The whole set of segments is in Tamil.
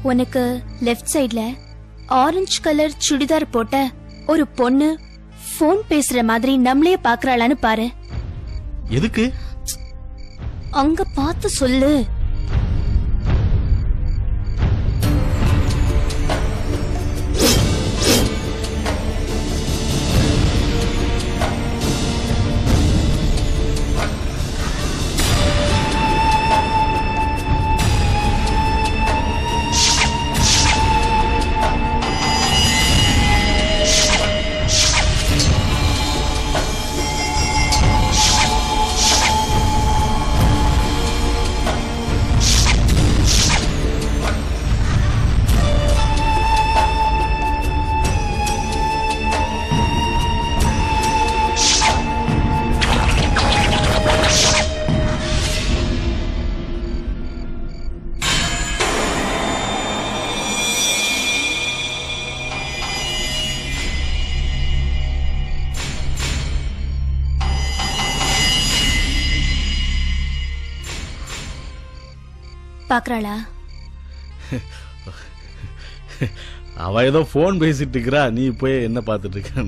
உனக்கு லெஃப்ட் சைடுல ஆரஞ்சு கலர் சுடிதார் போட்ட ஒரு பொண்ணு ஃபோன் பேசுற மாதிரி நம்மளையே பாக்குறாளான்னு பாரு எதுக்கு அங்க பார்த்து சொல்லு பாக்குறாளா அவ ஏதோ போன் பேசிட்டு இருக்கிறா நீ போய் என்ன பார்த்துட்டு இருக்கான்னு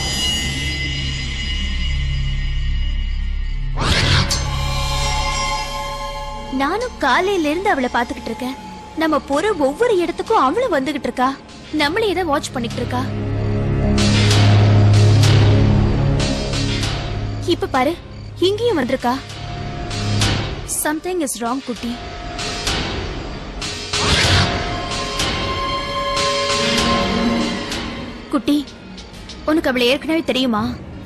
நானும் காலையில இருந்து அவளை பாத்துக்கிட்டு இருக்கேன் நம்ம போற ஒவ்வொரு இடத்துக்கும் அவளும் வந்துகிட்டு இருக்கா நம்மளே இதை வாட்ச் பண்ணிட்டு இருக்கா இப்ப பாரு இங்கேயும் வந்திருக்கா சம்திங் இஸ் ராங் குட்டி குட்டி உனக்கு அவளை ஏற்கனவே தெரியுமா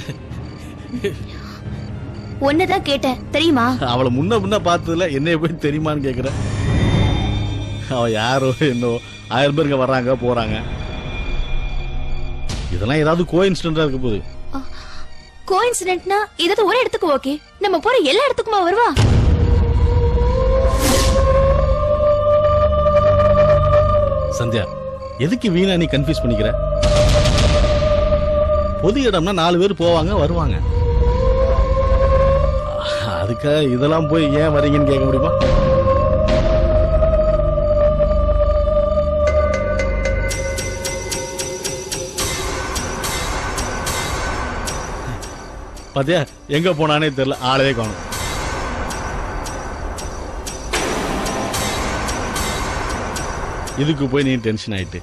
ஒன்னதான் கேட்டேன் தெரியுமா அவளை முன்ன முன்ன பார்த்ததுல என்னைய போய் தெரியுமான்னு கேக்குற அவ யாரோ என்னோ ஆயிரம் பேருங்க வர்றாங்க போறாங்க இதெல்லாம் ஏதாவது கோ இன்சிடென்டா இருக்க போகுது கோஇன்சிடென்ட்னா ஏதாவது ஒரு இடத்துக்கு ஓகே நம்ம போற எல்லா இடத்துக்குமா வருவா சந்தியா எதுக்கு வீணா நீ கன்ஃபியூஸ் பண்ணிக்கிற பொது இடம்னா நாலு பேர் போவாங்க வருவாங்க அதுக்காக இதெல்லாம் போய் ஏன் வரீங்கன்னு கேட்க முடியுமா பாத்தியா எங்க போனானே தெரியல ஆளவே காணும் இதுக்கு போய் நீ டென்ஷன் ஆயிட்டு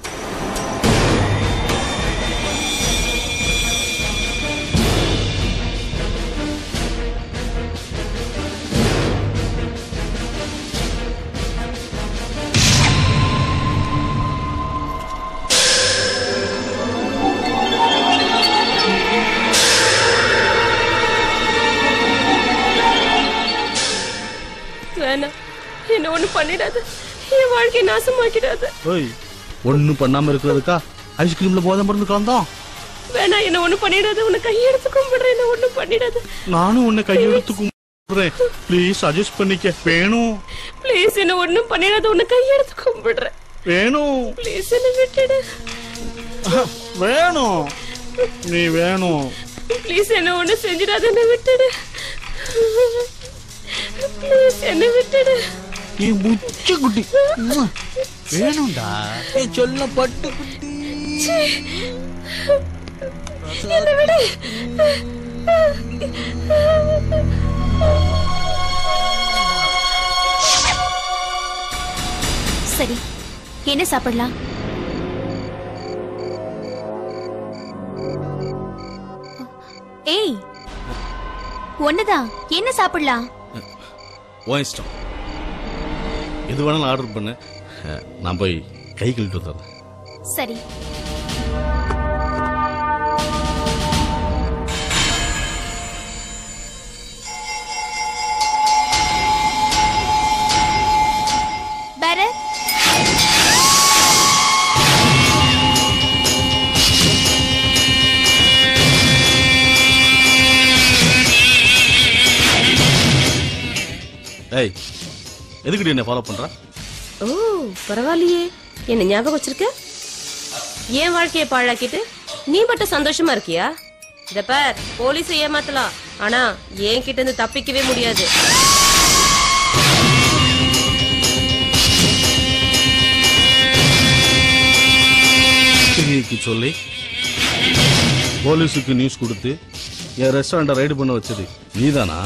வேணாம் என்ன ஒண்ணு பண்ணிடாத என் வாழ்க்கையை நாசமாக்கிடாத ஓய் ஒண்ணும் பண்ணாம இருக்கிறதுக்கா ஐஸ்கிரீம்ல போதை மருந்து கலந்தோம் வேணாம் என்ன ஒண்ணு பண்ணிடாத உன்னை கையெடுத்து கும்பிடுறேன் என்ன ஒண்ணு பண்ணிடாத நானும் உன்னை கையெடுத்து கும்பிடுறேன் ப்ளீஸ் அட்ஜஸ்ட் பண்ணிக்க வேணும் ப்ளீஸ் என்ன ஒண்ணும் பண்ணிடாத உன்னை கையெடுத்து கும்பிடுறேன் வேணும் ப்ளீஸ் என்ன விட்டுடு வேணும் நீ வேணும் ப்ளீஸ் என்ன ஒண்ணு செஞ்சிடாத என்ன விட்டுடு ப்ளீஸ் என்ன விட்டுடு நீ முச்ச குட்டி உம்மா. வேணும்டா நீ சொல்ல பட்டு குட்டி என்ன விடு சரி என்ன சாப்பிடலாம் ஏய் ஒண்ணுதான் என்ன சாப்பிடலாம் உன் இஷ்டம் எது வேணாலும் ஆர்டர் பண்ணு அஹ், நான் போய் கை கழுவிட்டு வந்துடுறேன் சரி பரத் ஏய் எதுக்குடி என்ன ஃபாலோ பண்ற ஓ பரவாயில்லையே என்ன ஞாபகம் வச்சிருக்க என் வாழ்க்கையை பாழாக்கிட்டு நீ மட்டும் சந்தோஷமா இருக்கியா இத பார் போலீஸை ஏமாத்தலாம் ஆனா என் கிட்ட இருந்து தப்பிக்கவே முடியாது பத்திரிகைக்கு சொல்லி போலீஸுக்கு நியூஸ் கொடுத்து என் ரெஸ்டாரண்ட்டை ரைடு பண்ண வச்சது நீதானா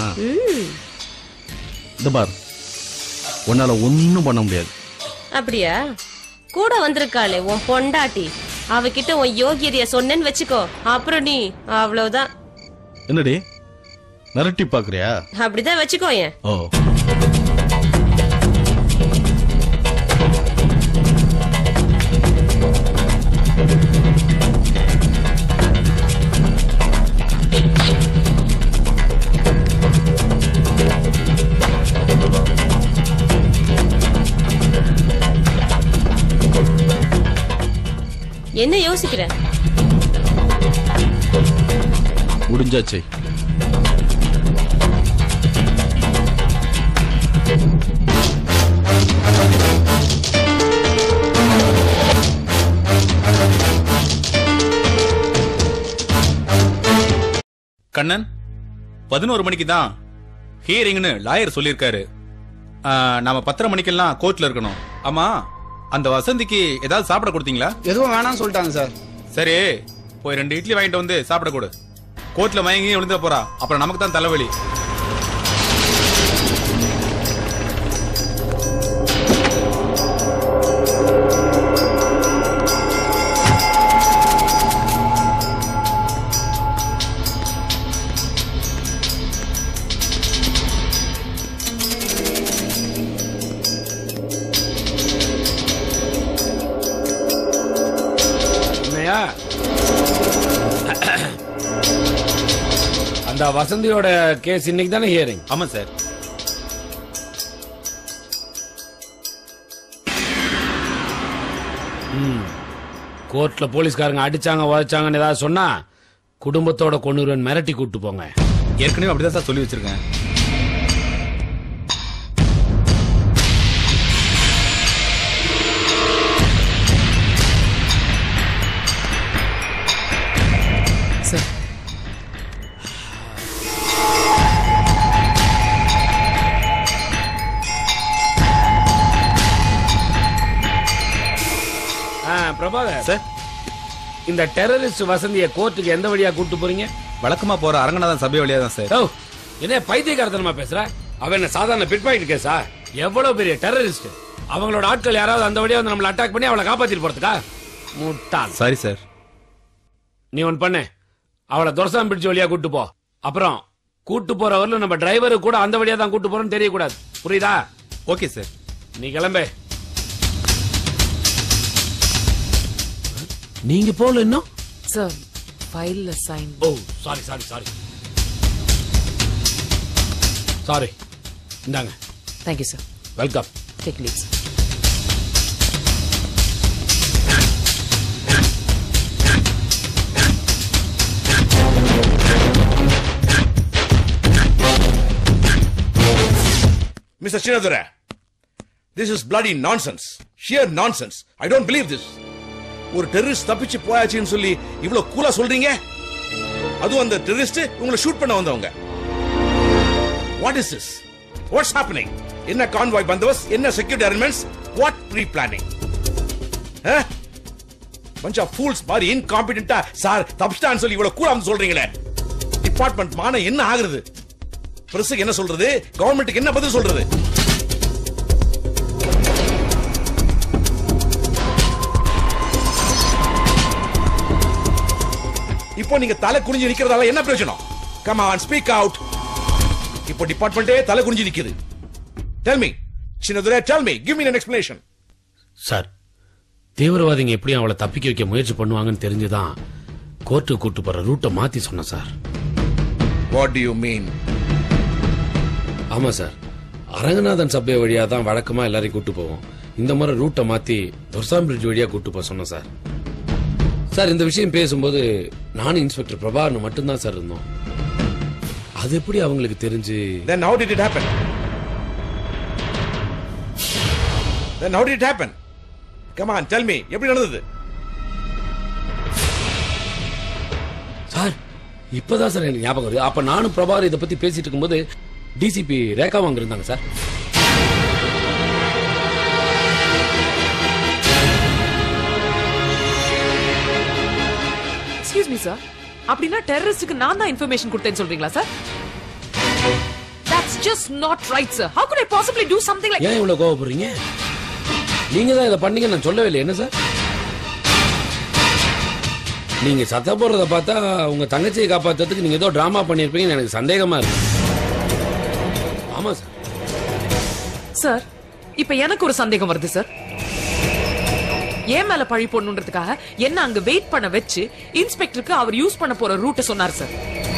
இந்த பார் உன்னால ஒன்னும் பண்ண முடியாது அப்படியா கூட வந்திருக்காளே உன் பொண்டாட்டி அவகிட்ட உன் யோகியதைய சொன்னேன்னு வச்சுக்கோ அப்புறம் நீ அவ்வளவுதான் என்னடி மிரட்டி பாக்குறியா அப்படிதான் வச்சுக்கோ ஏன் ஓ என்ன யோசிக்கிற முடிஞ்சாச்சு கண்ணன் பதினோரு மணிக்கு தான் ஹியரிங்னு லாயர் சொல்லியிருக்காரு ஆ, நாம பத்தரை மணிக்கெல்லாம் கோர்ட்ல இருக்கணும் ஆமா அந்த வசந்திக்கு ஏதாவது சாப்பிட கொடுத்தீங்களா எதுவும் வேணாம்னு சொல்லிட்டாங்க சார் சரி போய் ரெண்டு இட்லி வாங்கிட்டு வந்து சாப்பிட கொடு கோர்ட்ல மயங்கி விழுந்துட போறா அப்புறம் நமக்கு தான் தலைவலி என்னையா அந்த வசந்தியோட கேஸ் இன்னைக்கு தானே ஹியரிங் ஆமா சார் கோர்ட்ல போலீஸ்காரங்க அடிச்சாங்க உதைச்சாங்கன்னு ஏதாவது சொன்னா குடும்பத்தோட கொண்டுருவன் மிரட்டி கூட்டு போங்க ஏற்கனவே அப்படிதான் சார் சொல்லி வச்சிருக்கேன் சார் ஆ, பிரபாகர் சார் இந்த டெரரிஸ்ட் வசந்திய கோர்ட்டுக்கு எந்த வழியா கூட்டு போறீங்க வழக்கமா போற அரங்கநாதன் சபை வழியா தான் சார் ஓ என்ன பைத்தியக்காரத்தனமா பேசுற அவன் என்ன சாதாரண பிட் பாக்கெட் கேஸா எவ்வளவு பெரிய டெரரிஸ்ட் அவங்களோட ஆட்கள் யாராவது அந்த வழியா வந்து நம்மள அட்டாக் பண்ணி அவளை காப்பாத்திட்டு போறதுக்கா முட்டாள் சாரி சார் நீ ஒன் பண்ணு அவளை துரசாம் பிடிச்ச வழியா கூட்டு போ அப்புறம் கூட்டு போறவர்ல நம்ம டிரைவரு கூட அந்த வழியா தான் கூட்டு போறோம்னு தெரியக்கூடாது புரியுதா ஓகே சார் நீ கிளம்பு நீங்க போல இன்னும் சார் ஃபைல்ல sign oh sorry sorry sorry sorry இந்தாங்க thank you sir welcome take leave sir Mr. Shinadura, this is bloody nonsense. Sheer nonsense. I don't believe this. ஒரு டெரரிஸ்ட் தப்பிச்சு போயாச்சுன்னு சொல்லி இவ்வளவு கூலா சொல்றீங்க அதுவும் அந்த டெரரிஸ்ட் உங்களை ஷூட் பண்ண வந்தவங்க what is this what's happening என்ன கான்வாய் பந்தோபஸ் என்ன security arrangements what pre planning bunch of fools மாதிரி இன்காம்பிடென்ட்டா சார் தப்பிச்சிட்டான்னு சொல்லி இவ்வளவு கூலா வந்து சொல்றீங்களே டிபார்ட்மெண்ட் மான என்ன ஆகுறது பிரஸுக்கு என்ன சொல்றது கவர்மெண்ட்டுக்கு என்ன பதில் சொல்றது இப்போ நீங்க தலை குனிஞ்சு நிக்கிறதால என்ன பிரயோஜனம் கம் ஆன் ஸ்பீக் அவுட் இப்போ டிபார்ட்மெண்டே தலை குனிஞ்சு நிக்குது tell me Chinnadurai tell me give me an explanation sir தீவிரவாதிங்க எப்படி அவளை தப்பிக்க வைக்க முயற்சி பண்ணுவாங்கன்னு தெரிஞ்சுதான் கோர்ட்டுக்கு கூட்டு போற ரூட்டை மாத்தி சொன்னேன் sir what do you mean ஆமா சார் அரங்கநாதன் சபை வழியா தான் வழக்கமா எல்லாரையும் கூட்டு போவோம் இந்த முறை ரூட்டை மாத்தி துர்சாம் பிரிட்ஜ் வழியா கூட்டு போக சொன்னேன் சார் சார் இந்த விஷயம் பேசும்போது நானும் இன்ஸ்பெக்டர் பிரபாகரன் மட்டும்தான் சார் இருந்தோம் அது எப்படி அவங்களுக்கு தெரிஞ்சு then how did it happen then how did it happen come on tell me எப்படி நடந்தது சார் இப்பதான் சார் எனக்கு ஞாபகம் வருது அப்ப நானும் பிரபாகர் இதை பத்தி பேசிட்டு இருக்கும்போது டிசிபி ரேகா அங்க இருந்தாங்க சார் எக்ஸ்கியூஸ் மீ சார் அப்படின்னா டெரரிஸ்டுக்கு நான் தான் இன்ஃபர்மேஷன் கொடுத்தேன்னு சொல்றீங்களா sir That's just not right, sir. How could I possibly do something like ஏன் இவ்வளவு கோவப்படுறீங்க நீங்க தான் இதை பண்ணீங்க நான் சொல்லவே இல்லை என்ன சார் நீங்க சத்த போடுறத பார்த்தா உங்க தங்கச்சியை காப்பாத்துறதுக்கு நீங்க ஏதோ டிராமா பண்ணிருப்பீங்கன்னு எனக்கு சந்தேகமா இருக்கு ஆமா சார் சார் இப்ப எனக்கு ஒரு சந்தேகம் வருது சார் ஏன் மேல பழி போடணுன்றதுக்காக என்ன அங்க வெயிட் பண்ண வச்சு இன்ஸ்பெக்டருக்கு அவர் யூஸ் பண்ண போற ரூட்டை சொன்னார் சார்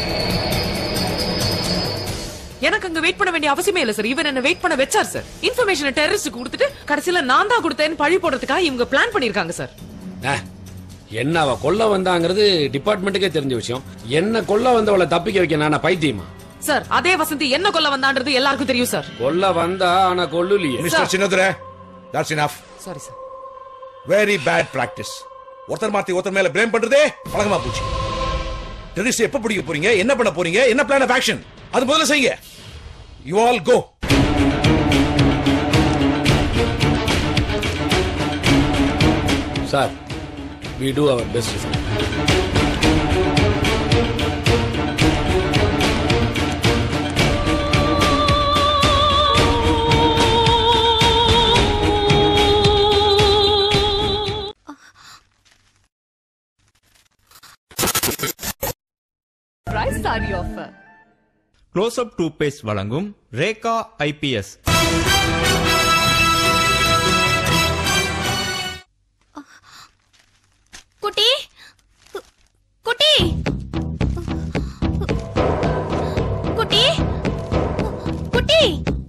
எனக்கு அங்க வெயிட் பண்ண வேண்டிய அவசியமே இல்ல சார் இவன் என்ன வெயிட் பண்ண வச்சார் சார் இன்ஃபர்மேஷன் டெரரிஸ்ட் கொடுத்துட்டு கடைசியில நான் தான் கொடுத்தேன்னு பழி போடுறதுக்காக இவங்க பிளான் பண்ணிருக்காங்க சார் ஆ, என்ன அவ கொல்ல வந்தாங்கிறது டிபார்ட்மெண்ட்டுக்கே தெரிஞ்ச விஷயம் என்ன கொல்ல வந்தவளை தப்பிக்க வைக்க நானா பைத்தியமா சார் அதே வசந்தி என்ன கொல்ல வந்தான்றது எல்லாருக்கும் தெரியும் சார் கொல்ல வந்தா ஆனா கொல்லுலியே mister Chinnadurai that's enough sorry sir very bad practice ஒருத்தர் மாத்தி ஒருத்தர் மேல blame பண்றதே பழக்கமா போச்சு டெரிஸ்ட் எப்ப பிடிக்க போறீங்க என்ன பண்ண போறீங்க என்ன பிளான் ஆஃப் ஆக்ஷன் அது முதல்ல செய்யுங்க you all go sir we do our best sir close up toothpaste வழங்கும் ரேகா ஐபிஎஸ் குட்டி கு- குட்டி குட்டி குட்டி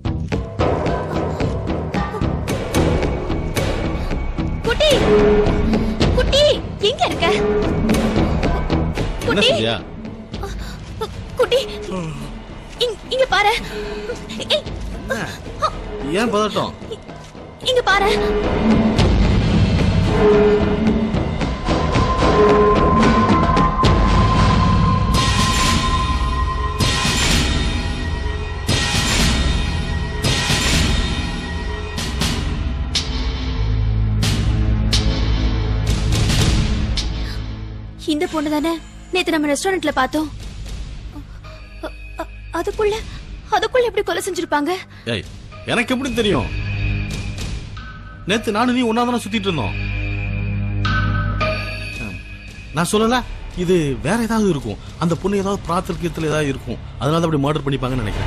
குட்டி குட்டி எங்க இருக்க என்ன குட்டி சந்தியா குட்டி இங்க- இங்க பாரு ஏய், ஏன் பதட்டம் இங்க பாரு இந்த பொண்ணு தானே நேத்து நம்ம ரெஸ்டாரண்ட்ல பார்த்தோம் அ- அ- அதுக்குள்ள அதுக்குள்ள எப்படி கொலை செஞ்சிருப்பாங்க ஏய் எனக்கு எப்படி தெரியும் நேத்து நானும் நீ ஒன்னா தானே சுத்திட்டு இருந்தோம் ம், நான் சொல்லல இது வேற ஏதாவது இருக்கும் அந்த பொண்ணு ஏதாவது பிரார்த்தனை ஏதாவது இருக்கும் அதனால தான் அப்படி மர்டர் பண்ணிப்பாங்கன்னு நினைக்கிறேன்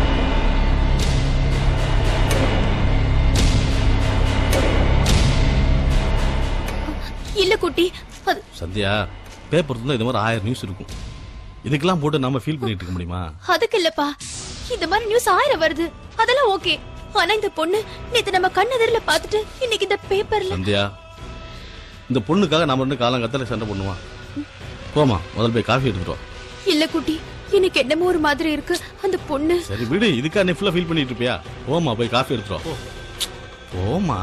இல்ல குட்டி அது சந்தியா பேப்பர் இருந்தா இது மாதிரி ஆயிரம் நியூஸ் இருக்கும் இதுக்கெல்லாம் போட்டு நம்ம ஃபீல் பண்ணிட்டு இருக்க முடியுமா அதுக்கு இல்லப்பா இந்த மாதிரி நியூஸ் ஆயிரம் வருது அதெல்லாம் ஓகே ஆனா இந்த பொண்ணு நேத்து நம்ம கண்ணெதிரில பார்த்துட்டு இன்னைக்கு இந்த பேப்பர்ல சந்தியா இந்த பொண்ணுக்காக நம்ம ரெண்டு காலங்கத்துல சண்டை பண்ணுவான் போமா முதல்ல போய் காஃபி எடுத்துட்டு வா. இல்ல குட்டி எனக்கு என்னமோ ஒரு மாதிரி இருக்கு அந்த பொண்ணு சரி விடு இதுக்கா நீ ஃபுல்லா ஃபீல் பண்ணிட்டு இருப்பியா போமா போய் காஃபி எடுத்துட்டு வா. போமா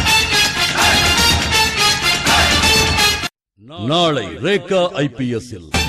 நாளை ரேகா ஐபிஎஸ்ஸில்